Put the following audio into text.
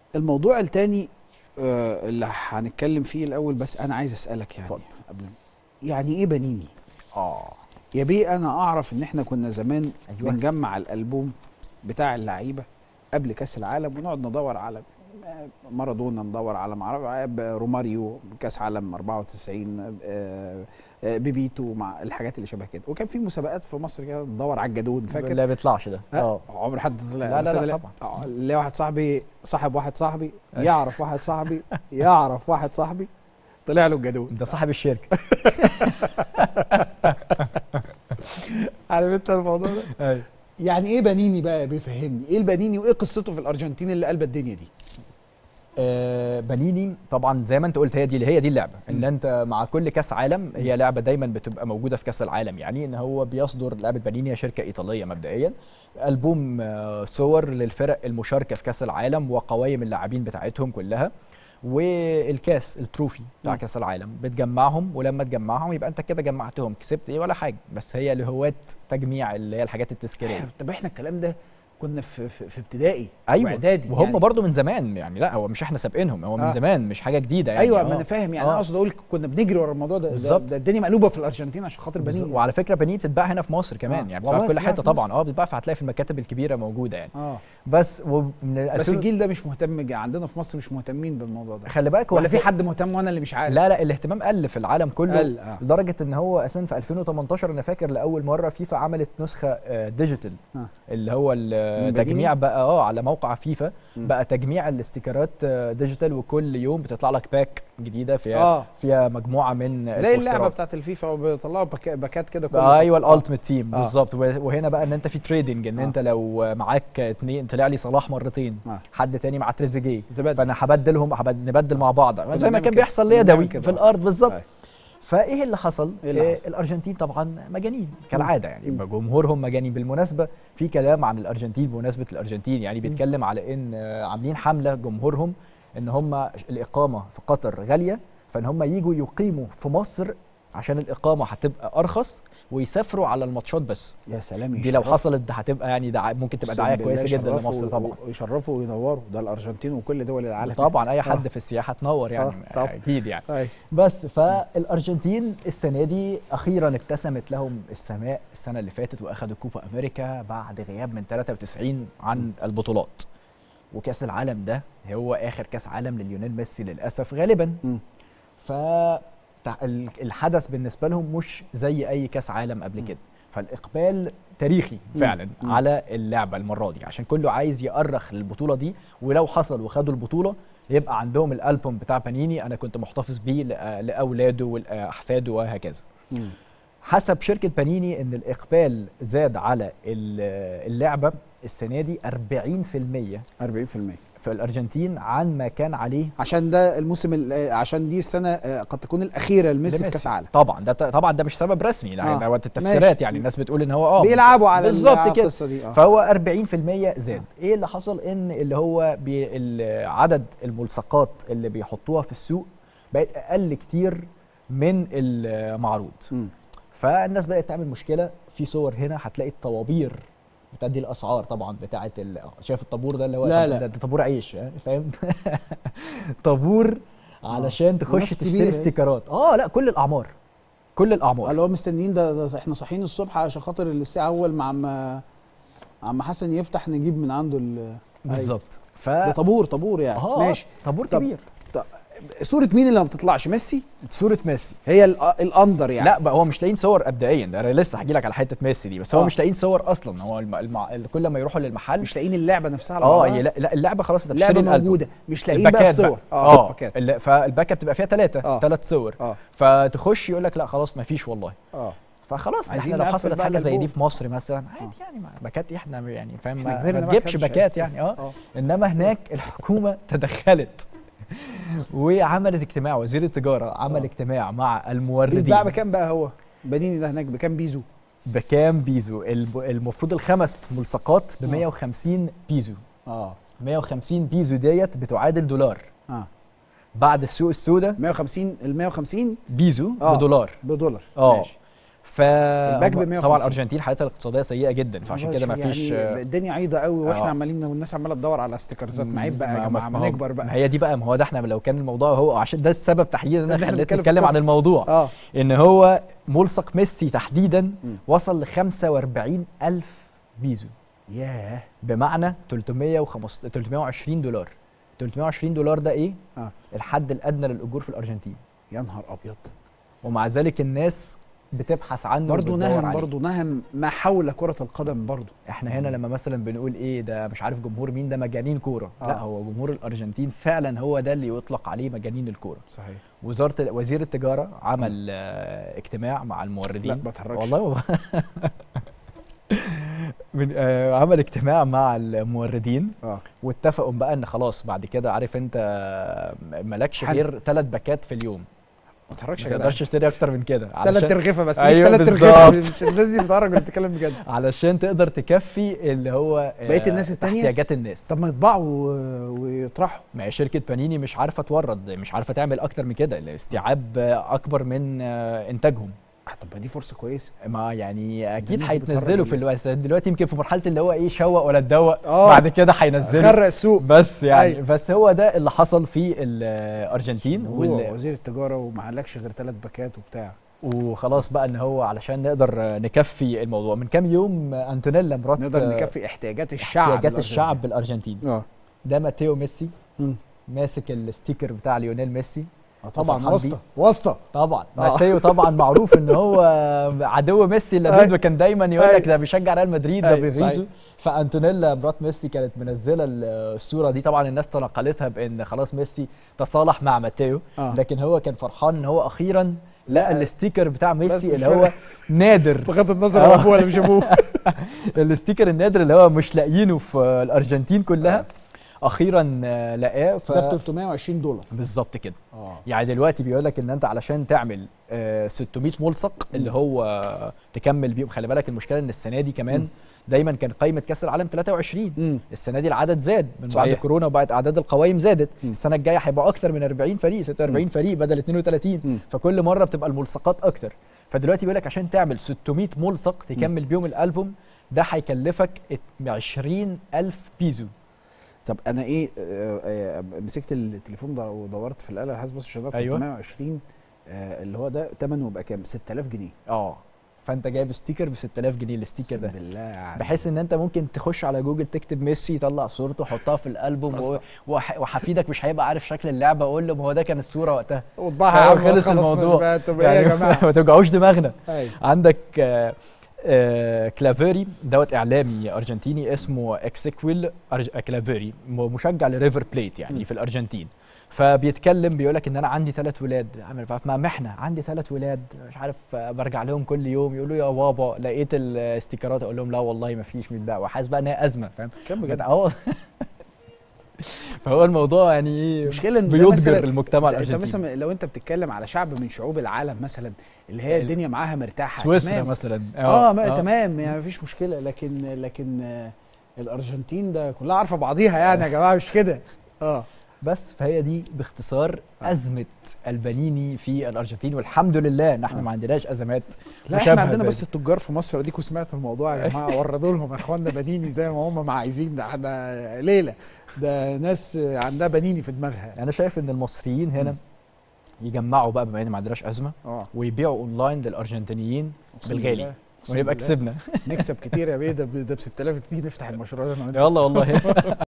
الموضوع التاني آه، اللي هنتكلم فيه الاول بس انا عايز اسالك يعني اتفضل. قبل يعني ايه بنيني اه يا بيه انا اعرف ان احنا كنا زمان أيوة. بنجمع الالبوم بتاع اللعيبه قبل كاس العالم ونقعد ندور على مارادونا ندور على معرفة روماريو كاس عالم 94 آه، آه، بيبيتو مع الحاجات اللي شبه كده وكان في مسابقات في مصر كده ندور على الجدون فاكر لا بيطلعش ده اه عمر حد طلع لا، بس لا، أنا لا، طبعا. آه، ليا واحد صاحبي صاحب واحد صاحبي أيوة. يعرف واحد صاحبي يعرف واحد صاحبي طلع له الجدون ده صاحب الشركه عارف انت الموضوع ده ايوه يعني ايه بنيني بقى بيفهمني ايه البنيني وايه قصته في الارجنتين اللي قلبت الدنيا دي آه، بنيني طبعا زي ما انت قلت هي دي هي دي اللعبه ان انت مع كل كاس عالم هي لعبه دايما بتبقى موجوده في كاس العالم يعني ان هو بيصدر لعبه بنيني هي شركه ايطاليه مبدئيا البوم آه، صور للفرق المشاركه في كاس العالم وقوائم اللاعبين بتاعتهم كلها والكاس التروفي بتاع مم. كاس العالم بتجمعهم ولما تجمعهم يبقى انت كده جمعتهم كسبت ايه ولا حاجه بس هي لهواة تجميع اللي هي الحاجات التذكاريه طب احنا الكلام ده كنا في في, في ابتدائي ايوه واعدادي وهم يعني. برضو من زمان يعني لا هو مش احنا سابقينهم هو من آه. زمان مش حاجه جديده يعني ايوه آه. ما انا فاهم يعني آه. انا اقصد اقول كنا بنجري ورا الموضوع ده ده, بالظبط. ده الدنيا مقلوبه في الارجنتين عشان خاطر بز- بنيني وعلى فكره بانيه بتتباع هنا في مصر كمان آه. يعني بتتباع في والله كل بتتباع حته في مصر؟ طبعا اه بتتباع فهتلاقي في المكاتب الكبيره موجوده يعني اه بس ومن بس 2000 الجيل ده مش مهتم جا- عندنا في مصر مش مهتمين بالموضوع ده خلي بالك هو ولا في هت- حد مهتم وانا اللي مش عارف لا لا الاهتمام قل في العالم كله قل، آه. لدرجه ان هو اساسا في 2018 انا فاكر لاول مره فيفا عملت نسخه آه، ديجيتال آه. اللي هو ال- من تجميع بنيني؟ بقى اه على موقع فيفا مم. بقى تجميع الاستيكرات آه، ديجيتال وكل يوم بتطلع لك باك جديده فيها اه فيها مجموعه من زي اللعبه البوسترات. بتاعت الفيفا وبيطلعوا باكا- باكات كده كل آه ايوه فترة. الالتيميت تيم آه. بالظبط و- وهنا بقى ان انت في تريدنج ان آه. انت لو معاك اتنين طلع لي صلاح مرتين آه. حد تاني مع تريزيجيه تبدل. فانا هبدلهم هبد- نبدل مع بعض زي ما بنعمل كان كده. بيحصل بنعمل يدوي كده. في الارض بالظبط أيوة. فايه اللي حصل؟ إيه اللي إيه حصل؟ الارجنتين طبعا مجانين كالعاده يعني مم. جمهورهم مجانين بالمناسبه في كلام عن الارجنتين بمناسبه الارجنتين يعني بيتكلم على ان آه، عاملين حمله جمهورهم ان هم الاقامه في قطر غاليه فان هم يجوا يقيموا في مصر عشان الاقامه هتبقى ارخص ويسافروا على الماتشات بس يا سلام دي لو يشرفوا. حصلت ده هتبقى يعني دعا ممكن تبقى أقسم دعايه بالله كويسه جدا يشرفوا لمصر طبعا ويشرفوا وينوروا ده الارجنتين وكل دول العالم طبعا اي حد آه. في السياحه تنور يعني آه، طبعا. اكيد يعني أيوة. بس فالارجنتين السنه دي اخيرا ابتسمت لهم السماء السنه اللي فاتت واخدوا كوبا امريكا بعد غياب من 93 عن البطولات وكاس العالم ده هو اخر كاس عالم لليونيل ميسي للاسف غالبا مم. ف تع- ال- الحدث بالنسبه لهم مش زي اي كاس عالم قبل كده فالاقبال تاريخي مم. فعلا مم. على اللعبه المره دي عشان كله عايز يأرخ للبطوله دي ولو حصل وخدوا البطوله يبقى عندهم الالبوم بتاع بانيني انا كنت محتفظ بيه لأ- لاولاده واحفاده وهكذا مم. حسب شركه بانيني ان الاقبال زاد على ال- اللعبه السنه دي 40% 40% في الارجنتين عن ما كان عليه عشان ده الموسم ال- عشان دي السنه آه، قد تكون الاخيره لميسي في لميسي. كاس العالم طبعا ده طبعا ده مش سبب رسمي آه. يعني دوت التفسيرات ماشي. يعني الناس بتقول ان هو اه بيلعبوا على ال- بالظبط على كده. القصه دي اه فهو 40% زاد ايه اللي حصل ان اللي هو بي ال- عدد الملصقات اللي بيحطوها في السوق بقت اقل كتير من المعروض مم. فالناس بدات تعمل مشكله في صور هنا هتلاقي الطوابير بتدي الاسعار طبعا بتاعه ال- شايف الطابور ده اللي هو لا، طب- لا. ده, ده طابور عيش يعني فاهم طابور علشان تخش وناس تشتري كبيرة. استيكرات اه لا كل الاعمار كل الاعمار اللي هو مستنيين ده, ده احنا صاحيين الصبح عشان خاطر الساعه اول مع عم عم حسن يفتح نجيب من عنده ال بالظبط ف ده طابور طابور يعني اه ماشي طابور طب- كبير طب صوره مين اللي ما بتطلعش ميسي صوره ميسي هي ال- الاندر يعني لا بقى هو مش لاقيين صور مبدئيا ده انا لسه هجي لك على حته ميسي دي بس هو آه. مش لاقيين صور اصلا هو الم... الم... كل ما يروحوا للمحل مش لاقيين اللعبه نفسها على اه بعضها؟ هي لا, لا اللعبه خلاص انت اللعبه بتشتري الألبوم. موجوده مش لاقيين بقى الباكات الصور اه الباكات ال- فالباكه بتبقى فيها ثلاثه آه. ثلاث صور اه فتخش يقول لك لا خلاص ما فيش والله اه فخلاص ده عايزين احنا لو نقفل حصلت بقى حاجه زي الألبوم. دي في مصر مثلا عادي يعني ما- باكات احنا يعني فاهم احنا ما, كبرنا ما بقى تجيبش كام باكات شهر. يعني اه اه انما هناك الحكومه تدخلت وعملت اجتماع وزير التجاره عمل آه. اجتماع مع الموردين بيتباع بكام بقى هو بنيني ده هناك بكام بيزو بكام بيزو الب- المفروض الخمس ملصقات ب 150 بيزو اه 150 بيزو ديت بتعادل دولار اه بعد السوق السوداء 150 ال 150 بيزو آه. بدولار بدولار اه ماشي ف الباك ب 150. طبعا الارجنتين حالتها الاقتصاديه سيئه جدا فعشان كده ما فيش يعني الدنيا عايضه قوي واحنا آه. عمالين والناس عماله تدور على استيكرزات ما عيب بقى يا جماعه ما هو- نكبر ما بقى هي دي بقى ما هو ده احنا لو كان الموضوع هو عشان ده السبب تحديدا ده انا احنا خليت بنتكلم في نتكلم عن القصة. الموضوع اه ان هو ملصق ميسي تحديدا مم. وصل ل 45 الف بيزو ياه بمعنى 315 320 دولار 320 دولار ده ايه اه الحد الادنى للاجور في الارجنتين يا نهار ابيض ومع ذلك الناس بتبحث عنه برضه وبتدور نهم عليه. برضه نهم ما حول كرة القدم برضه احنا هنا لما مثلا بنقول ايه ده مش عارف جمهور مين ده مجانين كوره آه. لا هو جمهور الارجنتين فعلا هو ده اللي يطلق عليه مجانين الكوره صحيح وزاره وزير التجاره عمل آه اجتماع مع الموردين لا ما تهرجش والله ما من آه عمل اجتماع مع الموردين اه واتفقوا بقى ان خلاص بعد كده عارف انت آه، مالكش حل. غير ثلاث باكات في اليوم ما تهرجش ما يا جدع تقدرش تشتري اكتر من كده ثلاث علشان ترغيفه بس أيوة ثلاث ترغيفه بالظبط. مش الناس دي بتهرج ولا بتتكلم بجد علشان تقدر تكفي اللي هو آه، بقية الناس التانية؟ احتياجات الناس طب ما يطبعوا و- ويطرحوا ما هي شركه بانيني مش عارفه تورد مش عارفه تعمل اكتر من كده الاستيعاب آه، اكبر من آه، انتاجهم آه، طب ما دي فرصه كويسه ما يعني اكيد الناس دي بتهرج هيتنزلوا في ولا الوقت دلوقتي يمكن في مرحله اللي هو ايه شوق ولا تدوق آه. بعد كده هينزلوا غرق السوق بس يعني أيوة. بس هو ده اللي حصل في الارجنتين هو وال- وزير التجاره وما عليكش غير ثلاث باكات وبتاع وخلاص بقى ان هو علشان نقدر نكفي الموضوع من كام يوم انتونيلا مرات نقدر نكفي احتياجات الشعب احتياجات الأرجنتيني. الشعب بالارجنتين اه ده ماتيو ميسي مم. ماسك الستيكر بتاع ليونيل ميسي آه، طبعا وفرحان واسطه واسطه طبعا آه. ماتيو طبعا معروف ان هو عدو ميسي اللدود أيوة. وكان دايما يقول لك أيوة. ده بيشجع ريال مدريد ده أيوة، بيغيظه صحيح. فانتونيلا مرات ميسي كانت منزله الصوره دي طبعا الناس تنقلتها بان خلاص ميسي تصالح مع ماتيو آه. لكن هو كان فرحان ان هو اخيرا لقى لا، الستيكر بتاع بس ميسي مش اللي هو فارق. نادر بغض النظر آه. هو ابوه ولا مش ابوه الستيكر النادر اللي هو مش لاقيينه في الارجنتين كلها اخيرا آه، لقاه ف ده ب 320 دولار بالظبط كده اه يعني دلوقتي بيقول لك ان انت علشان تعمل آه، 600 ملصق اللي هو آه، تكمل بيهم خلي بالك المشكله ان السنه دي كمان مم. دايما كان قائمه كاس العالم 23 امم السنه دي العدد زاد من بعد صحيح. كورونا وبعد اعداد القوائم زادت مم. السنه الجايه هيبقى اكتر من 40 فريق 46 مم. فريق بدل 32 مم. فكل مره بتبقى الملصقات اكتر فدلوقتي بيقول لك عشان تعمل 600 ملصق تكمل بيهم الالبوم ده هيكلفك 20000 بيزو طب انا ايه آه، آه، مسكت التليفون ده ودورت في الاله الحاسبه بس عشان ده أيوة. 320 آه، اللي هو ده ثمنه يبقى كام 6000 جنيه اه فانت جايب ستيكر ب 6000 جنيه الستيكر اقسم ده بالله عليك. بحيث ان انت ممكن تخش على جوجل تكتب ميسي يطلع صورته حطها في الالبوم و... أصلاً. وح... وحفيدك مش هيبقى عارف شكل اللعبه اقول له ما هو ده كان الصوره وقتها وطبعها يا عم خلص خلصنا الموضوع. بقى. طب ايه يا جماعه ما توجعوش دماغنا أيوة. عندك آه آه كلافيري دوت اعلامي ارجنتيني اسمه اكسيكويل أرج... كلافيري م- مشجع لريفر بليت يعني م. في الارجنتين فبيتكلم بيقول لك ان انا عندي ثلاث ولاد عامل عارف مع محنه عندي ثلاث ولاد مش عارف آه، برجع لهم كل يوم يقولوا يا بابا لقيت الاستيكرات اقول لهم لا والله ما فيش من بقى وحاسس بقى ان هي ازمه فاهم كم بجد اه والله. فهو الموضوع يعني ايه المشكله ان ده بيضجر مثلاً المجتمع انت الارجنتيني مثلا لو انت بتتكلم على شعب من شعوب العالم مثلا اللي هي ال- الدنيا معاها مرتاحه سويسرا تمام. مثلا اه, ما تمام يعني مفيش مشكله لكن لكن آه، الارجنتين ده كلها عارفه بعضيها يعني يا جماعه مش كده اه بس فهي دي باختصار آه. ازمه البنيني في الارجنتين والحمد لله ان احنا آه. ما عندناش ازمات لا مشابهة احنا عندنا زي بس دي. التجار في مصر اديكوا سمعتوا الموضوع يا جماعه وردوا لهم يا اخوانا بنيني زي ما هم ما عايزين ده احنا ليله ده ناس عندها بنيني في دماغها انا شايف ان المصريين هنا يجمعوا بقى بما ان ما عندناش ازمه اه ويبيعوا اونلاين للارجنتينيين أقسم بالغالي بالله. أقسم ونبقى بالله. كسبنا نكسب كتير يا بيه ده ب- ده ب 6000 تيجي نفتح المشروع ده أنا وأنت. يلا والله